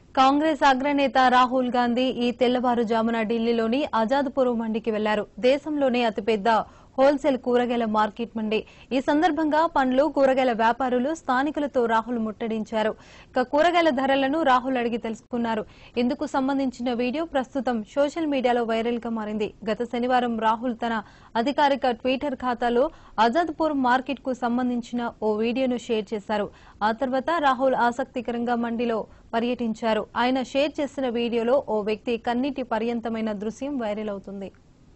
కాంగ్రెస్ అగ్రనేత రాహుల్ గాంధీ ఈ తెల్లవారుజామున ఢిల్లీలోని ఆజాద్పూర్ మండికి వెళ్లారు దేశంలోనే అతిపెద్ద హోల్సేల్ కూరగాయల మార్కెట్ మండి ఈ సందర్భంగా పండ్లు కూరగాయల వ్యాపారులు స్థానికులతో రాహుల్ ముట్టడించారు ఇక కూరగాయల ధరలను రాహుల్ అడిగి తెలుసుకున్నారు ఇందుకు సంబంధించిన వీడియో ప్రస్తుతం సోషల్ మీడియాలో వైరల్ గా మారింది గత శనివారం రాహుల్ తన అధికారిక ట్విట్టర్ ఖాతాలో ఆజాద్పూర్ మార్కెట్ కు సంబంధించిన ఓ వీడియోను షేర్ చేశారు ఆ తర్వాత రాహుల్ ఆసక్తికరంగా మండిలో పర్యటించారు ఆయన షేర్ చేసిన వీడియోలో ఓ వ్యక్తి కన్నీటి పర్యంతమైన దృశ్యం వైరల్ అవుతుంది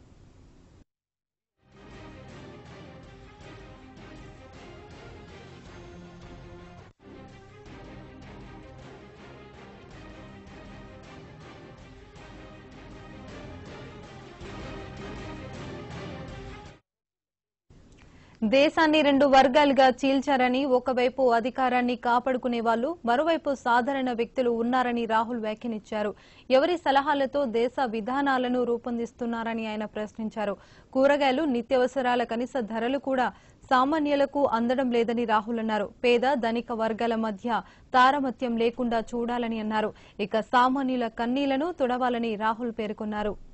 దేశాన్ని రెండు వర్గాలుగా చీల్చారని ఒకవైపు అధికారాన్ని కాపాడుకునే వాళ్ళు మరోవైపు సాధారణ వ్యక్తులు ఉన్నారని రాహుల్ వ్యాఖ్యానించారు ఎవరి సలహాలతో దేశ విధానాలను రూపొందిస్తున్నారని ఆయన ప్రశ్నించారు కూరగాయలు నిత్యావసరాల కనీస ధరలు కూడా సామాన్యులకు అందడం లేదని రాహుల్ అన్నారు పేద ధనిక వర్గాల మధ్య తారమత్యం లేకుండా చూడాలని అన్నారు ఇక సామాన్యుల కన్నీలను తుడవాలని రాహుల్ పేర్కొన్నారు